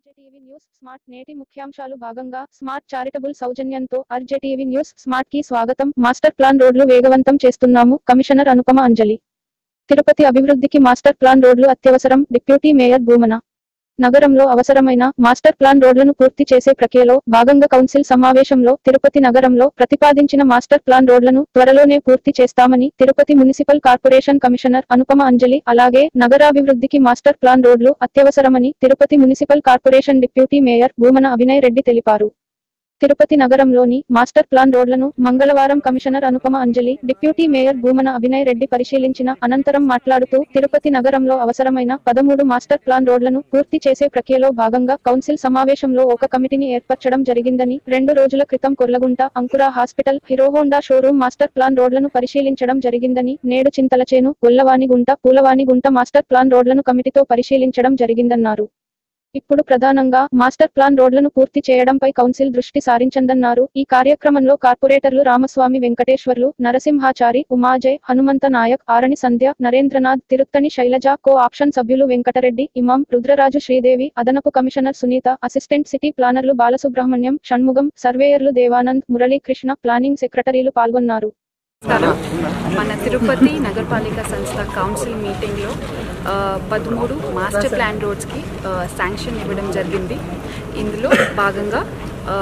RJTV news smart నేటి ముఖ్యాంశాలు భాగంగా స్మార్ట్ చారిటబుల్ సౌజన్యంతో ఆర్జేటీవీ న్యూస్ స్మార్ట్ కి స్వాగతం మాస్టర్ ప్లాన్ రోడ్లు వేగవంతం చేస్తున్నాము కమిషనర్ అనుపమ అంజలి తిరుపతి అభివృద్ధికి మాస్టర్ ప్లాన్ రోడ్లు అత్యవసరం డిప్యూటీ మేయర్ భూమన నగరంలో అవసరమైన మాస్టర్ ప్లాన్ రోడ్లను పూర్తి చేసే ప్రక్రియలో భాగంగా కౌన్సిల్ సమావేశంలో తిరుపతి నగరంలో ప్రతిపాదించిన మాస్టర్ ప్లాన్ రోడ్లను త్వరలోనే పూర్తి చేస్తామని Tirupati municipal corporation commissioner Anupama Anjali అలాగే నగరాభివృద్ధికి మాస్టర్ ప్లాన్ రోడ్లు అత్యవసరమని Tirupati municipal corporation deputy mayor Bhumana Abhinay Reddy తెలిపారు తిరుపతి నగరంలోని మాస్టర్ ప్లాన్ రోడ్లను మంగళవారం commissioner Anupama Anjali deputy mayor Bhumana Abhinay Reddy పరిశీలించిన అనంతరం మాట్లాడుతూ తిరుపతి నగరంలో అవసరమైన పదమూడు మాస్టర్ ప్లాన్ రోడ్లను పూర్తి చేసే ప్రక్రియలో భాగంగా కౌన్సిల్ సమావేశంలో ఒక కమిటీని ఏర్పరచడం జరిగిందని రెండు రోజుల క్రితం Korlagunta Ankura hospital Hero Honda showroom master plan రోడ్లను పరిశీలించడం జరిగిందని నేడు చింతలచేను గొల్లవానిగుంట పూలవానిగుంట మాస్టర్ ప్లాన్ రోడ్లను కమిటీతో పరిశీలించడం జరిగిందన్నారు ఇప్పుడు ప్రధానంగా మాస్టర్ ప్లాన్ రోడ్లను పూర్తి చేయడంపై కౌన్సిల్ దృష్టి సారించిందన్నారు ఈ కార్యక్రమంలో కార్పొరేటర్లు రామస్వామి వెంకటేశ్వర్లు నరసింహాచారి ఉమాజయ్ హనుమంత నాయక్ ఆరణి సంధ్య నరేంద్రనాథ్ తిరుత్తని శైలజ కో ఆప్షన్ సభ్యులు వెంకటరెడ్డి ఇమాం రుద్రరాజు శ్రీదేవి అదనపు కమిషనర్ సునీత అసిస్టెంట్ సిటీ ప్లానర్లు బాలసుబ్రహ్మణ్యం షణ్ముగం సర్వేయర్లు దేవానంద్ మురళీకృష్ణ ప్లానింగ్ సెక్రటరీలు పాల్గొన్నారు నమస్కారం మన తిరుపతి నగరపాలిక సంస్థ కౌన్సిల్ మీటింగ్లో ఆ, పదమూడు మాస్టర్ ప్లాన్ రోడ్స్కి ఆ, శాంక్షన్ ఇవ్వడం జరిగింది ఇందులో భాగంగా ఆ,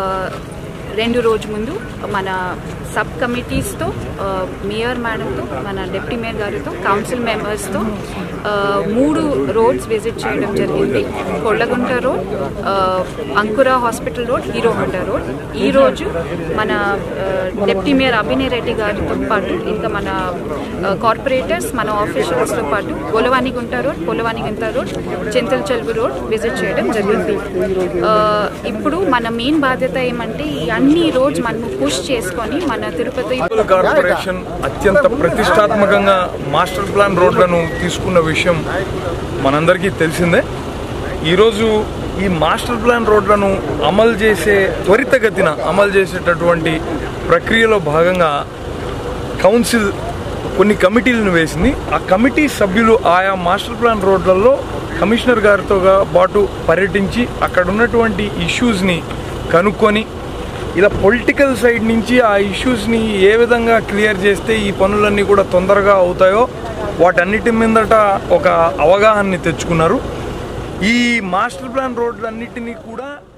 రెండు రోజు ముందు మన సబ్ కమిటీస్తో ఆ, మేయర్ మేడంతో మన డిప్యూటీ మేయర్ గారితో కౌన్సిల్ మెంబర్స్తో ఆ, మూడు రోడ్స్ విజిట్ చేయడం జరిగింది కొళ్ళగుంట రోడ్ ఆ, Ankura hospital road Hero Honda road ఈ రోజు మన ఆ, డిప్యూటీ మేయర్ అభినయ్ రెడ్డి గారితో పాటు ఇంకా మన ఆ, కార్పొరేటర్స్ మన ఆఫీషియల్స్తో పాటు Polavanigunta road Polavanigunta road Chintala Chelugu road visit చేయడం జరిగింది ఆ, ఇప్పుడు మన మెయిన్ బాధ్యత ఏమంటే ఈ అన్ని రోడ్స్ మనము పుష్ చేసుకొని మన తిరుపతి మున్సిపల్ కార్పొరేషన్ అత్యంత ప్రతిష్టాత్మకంగా మాస్టర్ ప్లాన్ రోడ్లను తీసుకున్న విషయం మనందరికీ తెలిసిందే ఈరోజు ఈ మాస్టర్ ప్లాన్ రోడ్లను అమలు చేసే త్వరితగతిన అమలు చేసేటటువంటి ప్రక్రియలో భాగంగా కౌన్సిల్ కొన్ని కమిటీలను వేసింది ఆ కమిటీ సభ్యులు ఆయా మాస్టర్ ప్లాన్ రోడ్లలో కమిషనర్ గారితో పాటు పర్యటించి అక్కడ ఉన్నటువంటి ఇష్యూస్ని కనుక్కొని ఇలా పొలిటికల్ సైడ్ నుంచి ఆ ఇష్యూస్ని ఏ విధంగా క్లియర్ చేస్తే ఈ పనులన్నీ కూడా తొందరగా అవుతాయో వాటన్నిటి మీదట ఒక అవగాహనని తెచ్చుకున్నారు ఈ మాస్టర్ ప్లాన్ రోడ్లన్నిటినీ కూడా